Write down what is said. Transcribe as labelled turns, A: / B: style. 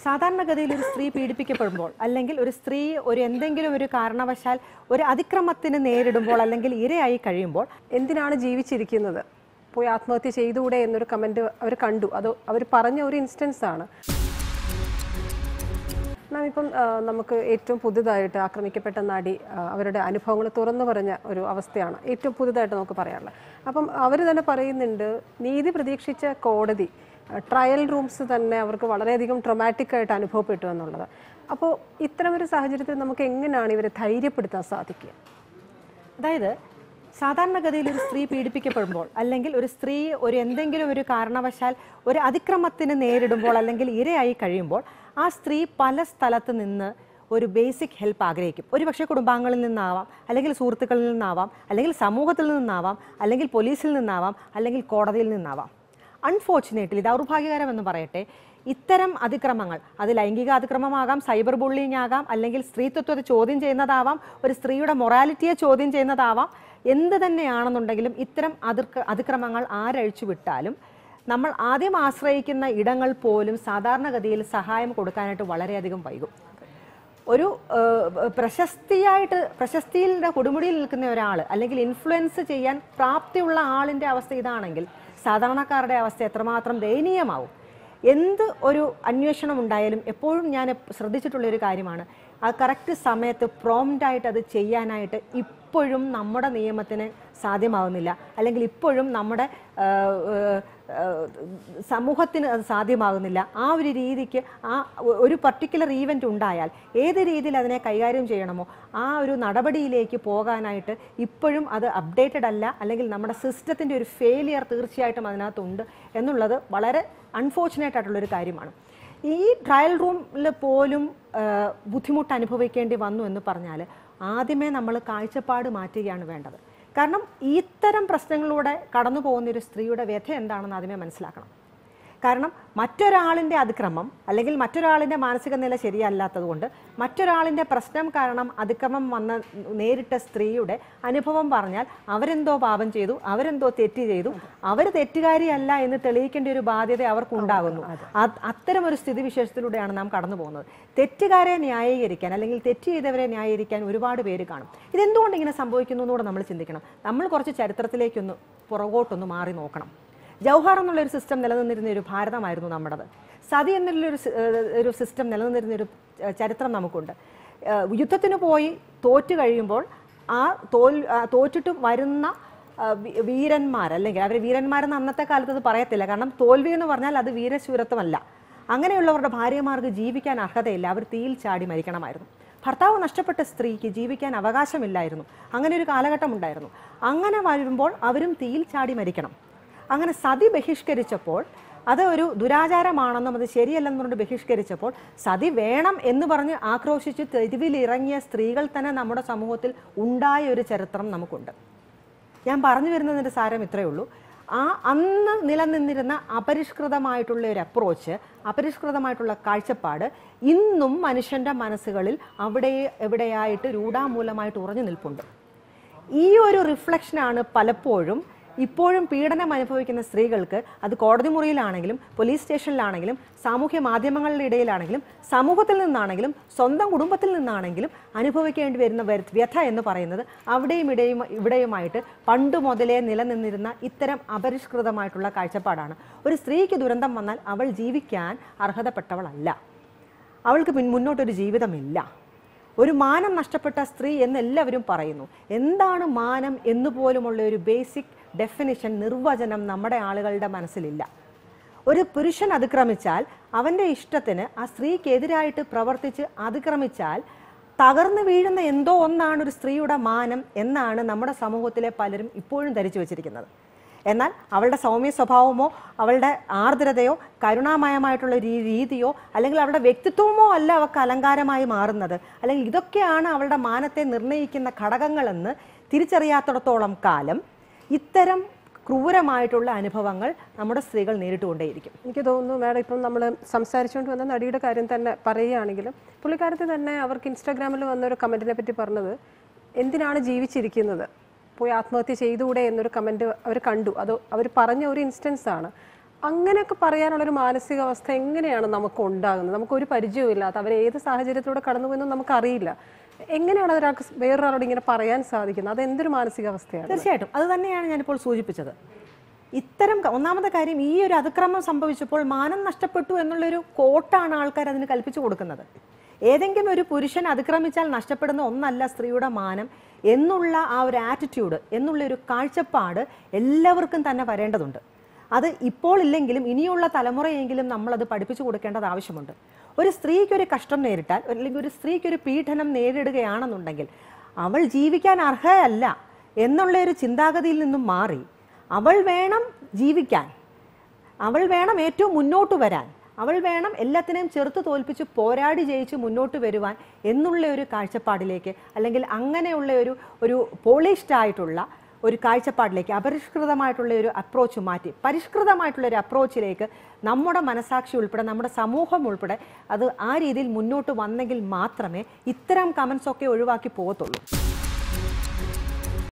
A: സാധാരണഗതിയിൽ ഒരു സ്ത്രീ പീഡിപ്പിക്കപ്പെടുമ്പോൾ അല്ലെങ്കിൽ ഒരു സ്ത്രീ ഒരു എന്തെങ്കിലും ഒരു കാരണവശാൽ ഒരു അതിക്രമത്തിന് നേരിടുമ്പോൾ അല്ലെങ്കിൽ ഇരയായി കഴിയുമ്പോൾ
B: എന്തിനാണ് ജീവിച്ചിരിക്കുന്നത് പോയി ആത്മഹത്യ ചെയ്തുകൂടെ എന്നൊരു കമൻറ്റ് അവർ കണ്ടു അത് അവർ പറഞ്ഞ ഒരു ഇൻസ്റ്റൻസ് ആണ് മാം ഇപ്പം ആ, നമുക്ക് ഏറ്റവും പുതുതായിട്ട് ആക്രമിക്കപ്പെട്ട നടി ആ, അവരുടെ അനുഭവങ്ങൾ തുറന്നു പറഞ്ഞ ഒരു അവസ്ഥയാണ് ഏറ്റവും പുതുതായിട്ട് നമുക്ക് പറയാനുള്ളത് അപ്പം അവർ തന്നെ പറയുന്നുണ്ട് നീതി പ്രതീക്ഷിച്ച കോടതി ട്രയൽ റൂംസ് തന്നെ അവർക്ക് വളരെയധികം ട്രൊമാറ്റിക് ആയിട്ട് അനുഭവപ്പെട്ടു എന്നുള്ളത് അപ്പോൾ ഇത്തരമൊരു സാഹചര്യത്തിൽ നമുക്ക് എങ്ങനെയാണ് ഇവരെ ധൈര്യപ്പെടുത്താൻ സാധിക്കുക
A: അതായത് സാധാരണഗതിയിൽ ഒരു സ്ത്രീ പീഡിപ്പിക്കപ്പെടുമ്പോൾ അല്ലെങ്കിൽ ഒരു സ്ത്രീ ഒരു എന്തെങ്കിലും ഒരു കാരണവശാൽ ഒരു അതിക്രമത്തിന് നേരിടുമ്പോൾ അല്ലെങ്കിൽ ഇരയായി കഴിയുമ്പോൾ ആ സ്ത്രീ പല സ്ഥലത്ത് നിന്ന് ഒരു ബേസിക് ഹെൽപ്പ് ആഗ്രഹിക്കും ഒരുപക്ഷെ കുടുംബാംഗങ്ങളിൽ നിന്നാവാം അല്ലെങ്കിൽ സുഹൃത്തുക്കളിൽ നിന്നാവാം അല്ലെങ്കിൽ സമൂഹത്തിൽ നിന്നാവാം അല്ലെങ്കിൽ പോലീസിൽ നിന്നാവാം അല്ലെങ്കിൽ കോടതിയിൽ നിന്നാവാം അൺഫോർച്ചുനേറ്റ്ലി ദൗർഭാഗ്യകരമെന്ന് പറയട്ടെ ഇത്തരം അതിക്രമങ്ങൾ അത് ലൈംഗിക അതിക്രമമാകാം സൈബർ ബുള്ളിങ് ആകാം അല്ലെങ്കിൽ സ്ത്രീത്വത്തെ ചോദ്യം ചെയ്യുന്നതാവാം ഒരു സ്ത്രീയുടെ മൊറാലിറ്റിയെ ചോദ്യം ചെയ്യുന്നതാവാം എന്ത് തന്നെയാണെന്നുണ്ടെങ്കിലും ഇത്തരം അതിർക്ക അതിക്രമങ്ങൾ ആരഴിച്ചു വിട്ടാലും നമ്മൾ ആദ്യം ആശ്രയിക്കുന്ന ഇടങ്ങൾ പോലും സാധാരണഗതിയിൽ സഹായം കൊടുക്കാനായിട്ട് വളരെയധികം വൈകും ഒരു ഏഹ്, പ്രശസ്തിയായിട്ട് പ്രശസ്തിയുടെ കൊടുമുടിയിൽ നിൽക്കുന്ന ഒരാൾ അല്ലെങ്കിൽ ഇൻഫ്ലുവൻസ് ചെയ്യാൻ പ്രാപ്തിയുള്ള ആളിൻ്റെ അവസ്ഥ ഇതാണെങ്കിൽ സാധാരണക്കാരുടെ അവസ്ഥ എത്രമാത്രം ദയനീയമാവും എന്ത് ഒരു അന്വേഷണം ഉണ്ടായാലും എപ്പോഴും ഞാൻ എപ്പ- ശ്രദ്ധിച്ചിട്ടുള്ള ഒരു കാര്യമാണ് ആ കറക്റ്റ് സമയത്ത് പ്രോംപ്റ്റായിട്ട് അത് ചെയ്യാനായിട്ട് ഇപ്പോഴും നമ്മുടെ നിയമത്തിന് സാധ്യമാവുന്നില്ല അല്ലെങ്കിൽ ഇപ്പോഴും നമ്മുടെ ആ, ആ, സമൂഹത്തിന് അത് സാധ്യമാകുന്നില്ല ആ ഒരു രീതിക്ക് ആ ഒ- ഒരു പർട്ടിക്കുലർ ഈവൻ്റ് ഉണ്ടായാൽ ഏത് രീതിയിൽ അതിനെ കൈകാര്യം ചെയ്യണമോ ആ ഒരു നടപടിയിലേക്ക് പോകാനായിട്ട് ഇപ്പോഴും അത് അപ്ഡേറ്റഡ് അല്ല അല്ലെങ്കിൽ നമ്മുടെ സിസ്റ്റത്തിൻ്റെ ഒരു ഫെയിലിയർ തീർച്ചയായിട്ടും അതിനകത്തുണ്ട് എന്നുള്ളത് വളരെ അൺഫോർച്ചുനേറ്റ് ആയിട്ടുള്ളൊരു കാര്യമാണ് ഈ ട്രയൽ റൂമിൽ പോലും ആ, ബുദ്ധിമുട്ട് അനുഭവിക്കേണ്ടി വന്നു എന്ന് പറഞ്ഞാൽ ആദ്യമേ നമ്മൾ കാഴ്ചപ്പാട് മാറ്റുകയാണ് വേണ്ടത് കാരണം ഇത്തരം പ്രശ്നങ്ങളിലൂടെ കടന്നു പോകുന്ന ഒരു സ്ത്രീയുടെ വ്യഥ എന്താണെന്ന് ആദ്യമേ മനസ്സിലാക്കണം കാരണം മറ്റൊരാളിൻ്റെ അതിക്രമം അല്ലെങ്കിൽ മറ്റൊരാളിൻ്റെ മാനസിക നില ശരിയല്ലാത്തതുകൊണ്ട് മറ്റൊരാളിൻ്റെ പ്രശ്നം കാരണം അതിക്രമം വന്ന നേരിട്ട സ്ത്രീയുടെ അനുഭവം പറഞ്ഞാൽ അവരെന്തോ പാപം ചെയ്തു അവരെന്തോ തെറ്റ് ചെയ്തു അവർ തെറ്റുകാരിയല്ല എന്ന് തെളിയിക്കേണ്ട ഒരു ബാധ്യത അവർക്കുണ്ടാകുന്നു അത് അത്തരം ഒരു സ്ഥിതിവിശേഷത്തിലൂടെയാണ് നാം കടന്നു പോകുന്നത് തെറ്റുകാരെ ന്യായീകരിക്കാൻ അല്ലെങ്കിൽ തെറ്റ് ചെയ്തവരെ ന്യായീകരിക്കാൻ ഒരുപാട് പേര് കാണും ഇതെന്തുകൊണ്ട് ഇങ്ങനെ സംഭവിക്കുന്നു എന്നുകൂടെ നമ്മൾ ചിന്തിക്കണം നമ്മൾ കുറച്ച് ചരിത്രത്തിലേക്കൊന്ന് പുറകോട്ടൊന്ന് മാറി നോക്കണം ജൗഹർ എന്നുള്ള ഒരു സിസ്റ്റം നിലനിന്നിരുന്ന ഒരു ഭാരതമായിരുന്നു നമ്മുടേത് സതി എന്നുള്ളൊരു സി- ഏഹ് ഒരു സിസ്റ്റം നിലനിന്നിരുന്ന ഒരു ഏഹ് ചരിത്രം നമുക്കുണ്ട് ഏഹ് യുദ്ധത്തിന് പോയി തോറ്റു കഴിയുമ്പോൾ ആ തോൽ ആ തോറ്റിട്ട് വരുന്ന ആ, വി- വീരന്മാർ അല്ലെങ്കിൽ അവർ വീരന്മാരെന്ന് അന്നത്തെ കാലത്ത് അത് പറയത്തില്ല കാരണം തോൽവി എന്ന് പറഞ്ഞാൽ അത് വീരശൂരത്വമല്ല അങ്ങനെയുള്ളവരുടെ ഭാര്യമാർക്ക് ജീവിക്കാൻ അർഹതയില്ല അവർ തീയിൽ ചാടി മരിക്കണമായിരുന്നു ഭർത്താവ് നഷ്ടപ്പെട്ട സ്ത്രീക്ക് ജീവിക്കാൻ അവകാശമില്ലായിരുന്നു അങ്ങനെ ഒരു കാലഘട്ടം ഉണ്ടായിരുന്നു അങ്ങനെ വരുമ്പോൾ അവരും തീയിൽ ചാടി മരിക്കണം അങ്ങനെ സതി ബഹിഷ്കരിച്ചപ്പോൾ അത് ഒരു ദുരാചാരമാണെന്നും അത് ശരിയല്ലെന്നുകൊണ്ട് ബഹിഷ്കരിച്ചപ്പോൾ സതി വേണം എന്ന് പറഞ്ഞ് ആക്രോശിച്ച് തെരുവിലിറങ്ങിയ സ്ത്രീകൾ തന്നെ നമ്മുടെ സമൂഹത്തിൽ ഉണ്ടായ ഒരു ചരിത്രം നമുക്കുണ്ട് ഞാൻ പറഞ്ഞു വരുന്നതിൻ്റെ സാരം ഇത്രയേ ഉള്ളൂ ആ അന്ന് നിലനിന്നിരുന്ന അപരിഷ്കൃതമായിട്ടുള്ള ഒരു അപ്രോച്ച് അപരിഷ്കൃതമായിട്ടുള്ള കാഴ്ചപ്പാട് ഇന്നും മനുഷ്യൻ്റെ മനസ്സുകളിൽ അവിടെ എവിടെയായിട്ട് രൂഢാമൂലമായിട്ട് ഉറഞ്ഞു നിൽപ്പുണ്ട് ഈ ഒരു റിഫ്ലക്ഷനാണ് പലപ്പോഴും ഇപ്പോഴും പീഡനം അനുഭവിക്കുന്ന സ്ത്രീകൾക്ക് അത് കോടതി മുറിയിലാണെങ്കിലും പോലീസ് സ്റ്റേഷനിലാണെങ്കിലും സാമൂഹ്യ മാധ്യമങ്ങളുടെ ഇടയിലാണെങ്കിലും സമൂഹത്തിൽ നിന്നാണെങ്കിലും സ്വന്തം കുടുംബത്തിൽ നിന്നാണെങ്കിലും അനുഭവിക്കേണ്ടി വരുന്ന വര- വ്യഥ എന്ന് പറയുന്നത് അവിടെയും ഇടയും ഇവിടെയുമായിട്ട് പണ്ട് മുതലേ നിലനിന്നിരുന്ന ഇത്തരം അപരിഷ്കൃതമായിട്ടുള്ള കാഴ്ചപ്പാടാണ് ഒരു സ്ത്രീക്ക് ദുരന്തം വന്നാൽ അവൾ ജീവിക്കാൻ അർഹതപ്പെട്ടവളല്ല അവൾക്ക് പിൻ മുന്നോട്ടൊരു ജീവിതമില്ല ഒരു മാനം നഷ്ടപ്പെട്ട സ്ത്രീ എന്ന് എല്ലാവരും പറയുന്നു എന്താണ് മാനം എന്ന് പോലുമുള്ള ഒരു ബേസിക് ഡെഫിനിഷൻ നിർവചനം നമ്മുടെ ആളുകളുടെ മനസ്സിലില്ല ഒരു പുരുഷൻ അതിക്രമിച്ചാൽ അവൻ്റെ ഇഷ്ടത്തിന് ആ സ്ത്രീക്കെതിരായിട്ട് പ്രവർത്തിച്ച് അതിക്രമിച്ചാൽ തകർന്നു വീഴുന്ന എന്തോ ഒന്നാണ് ഒരു സ്ത്രീയുടെ മാനം എന്നാണ് നമ്മുടെ സമൂഹത്തിലെ പലരും ഇപ്പോഴും ധരിച്ചു വച്ചിരിക്കുന്നത് എന്നാൽ അവളുടെ സൗമ്യ സ്വഭാവമോ അവളുടെ ആർദ്രതയോ കരുണാമയമായിട്ടുള്ള ഒരു രീതിയോ അല്ലെങ്കിൽ അവളുടെ വ്യക്തിത്വമോ അല്ല അവൾക്ക് അലങ്കാരമായി മാറുന്നത് അല്ലെങ്കിൽ ഇതൊക്കെയാണ് അവളുടെ മാനത്തെ നിർണ്ണയിക്കുന്ന ഘടകങ്ങളെന്ന് തിരിച്ചറിയാത്തിടത്തോളം കാലം ഇത്തരം ക്രൂരമായിട്ടുള്ള അനുഭവങ്ങൾ നമ്മുടെ സ്ത്രീകൾ നേരിട്ടുകൊണ്ടേയിരിക്കും
B: എനിക്ക് തോന്നുന്നു മാഡം ഇപ്പം നമ്മൾ സംസാരിച്ചുകൊണ്ട് വന്ന നടിയുടെ കാര്യം തന്നെ പറയുകയാണെങ്കിലും പുള്ളിക്കാരത്തി തന്നെ അവർക്ക് ഇൻസ്റ്റാഗ്രാമിൽ വന്ന ഒരു കമൻറ്റിനെ പറ്റി പറഞ്ഞത് എന്തിനാണ് ജീവിച്ചിരിക്കുന്നത് പോയി ആത്മഹത്യ ചെയ്തുകൂടെ എന്നൊരു കമൻറ്റ് അവർ കണ്ടു അത് അവർ പറഞ്ഞ ഒരു ഇൻസ്റ്റൻസ് ആണ് അങ്ങനെയൊക്കെ പറയാനുള്ള ഒരു മാനസികാവസ്ഥ എങ്ങനെയാണ് നമുക്ക് ഉണ്ടാകുന്നത് നമുക്ക് ഒരു പരിചയമില്ലാത്ത അവർ ഏത് സാഹചര്യത്തിലൂടെ കടന്നു പോയെന്നും നമുക്കറിയില്ല എങ്ങനെയാണ് ഒരാൾക്ക് വേറൊരാളോട് ഇങ്ങനെ പറയാൻ സാധിക്കുന്നത് അത് എന്തൊരു മാനസികാവസ്ഥയാണ്
A: തീർച്ചയായിട്ടും അത് തന്നെയാണ് ഞാനിപ്പോൾ സൂചിപ്പിച്ചത് ഇത്തരം ക- ഒന്നാമത്തെ കാര്യം ഈ ഒരു അതിക്രമം സംഭവിച്ചപ്പോൾ മാനം നഷ്ടപ്പെട്ടു എന്നുള്ളൊരു കോട്ടാണ് ആൾക്കാർ അതിന് കൽപ്പിച്ചു കൊടുക്കുന്നത് ഏതെങ്കിലും ഒരു പുരുഷൻ അതിക്രമിച്ചാൽ നഷ്ടപ്പെടുന്ന ഒന്നല്ല സ്ത്രീയുടെ മാനം എന്നുള്ള ആ ഒരു ആറ്റിറ്റ്യൂഡ് എന്നുള്ള ഒരു കാഴ്ചപ്പാട് എല്ലാവർക്കും തന്നെ വരേണ്ടതുണ്ട് അത് ഇപ്പോൾ ഇല്ലെങ്കിലും ഇനിയുള്ള തലമുറയെങ്കിലും നമ്മളത് പഠിപ്പിച്ചു കൊടുക്കേണ്ടത് ആവശ്യമുണ്ട് ഒരു സ്ത്രീക്ക് ഒരു കഷ്ടം നേരിട്ടാൽ അല്ലെങ്കിൽ ഒരു സ്ത്രീക്ക് ഒരു പീഡനം നേരിടുകയാണെന്നുണ്ടെങ്കിൽ അവൾ ജീവിക്കാൻ അർഹയല്ല എന്നുള്ള ഒരു ചിന്താഗതിയിൽ നിന്നും മാറി അവൾ വേണം ജീവിക്കാൻ അവൾ വേണം ഏറ്റവും മുന്നോട്ട് വരാൻ അവൾ വേണം എല്ലാത്തിനെയും ചെറുത്ത് തോൽപ്പിച്ച് പോരാടി ജയിച്ച് മുന്നോട്ട് വരുവാൻ എന്നുള്ള ഒരു കാഴ്ചപ്പാടിലേക്ക് അല്ലെങ്കിൽ അങ്ങനെയുള്ള ഒരു ഒരു പോളിഷ്ഡ് ആയിട്ടുള്ള ഒരു കാഴ്ചപ്പാടിലേക്ക് അപരിഷ്കൃതമായിട്ടുള്ള ഒരു അപ്രോച്ച് മാറ്റി പരിഷ്കൃതമായിട്ടുള്ള ഒരു അപ്രോച്ചിലേക്ക് നമ്മുടെ മനസാക്ഷി ഉൾപ്പെടെ നമ്മുടെ സമൂഹം ഉൾപ്പെടെ അത് ആ രീതിയിൽ മുന്നോട്ട് വന്നെങ്കിൽ മാത്രമേ ഇത്തരം കമൻസ് ഒക്കെ ഒഴിവാക്കി പോകത്തുള്ളൂ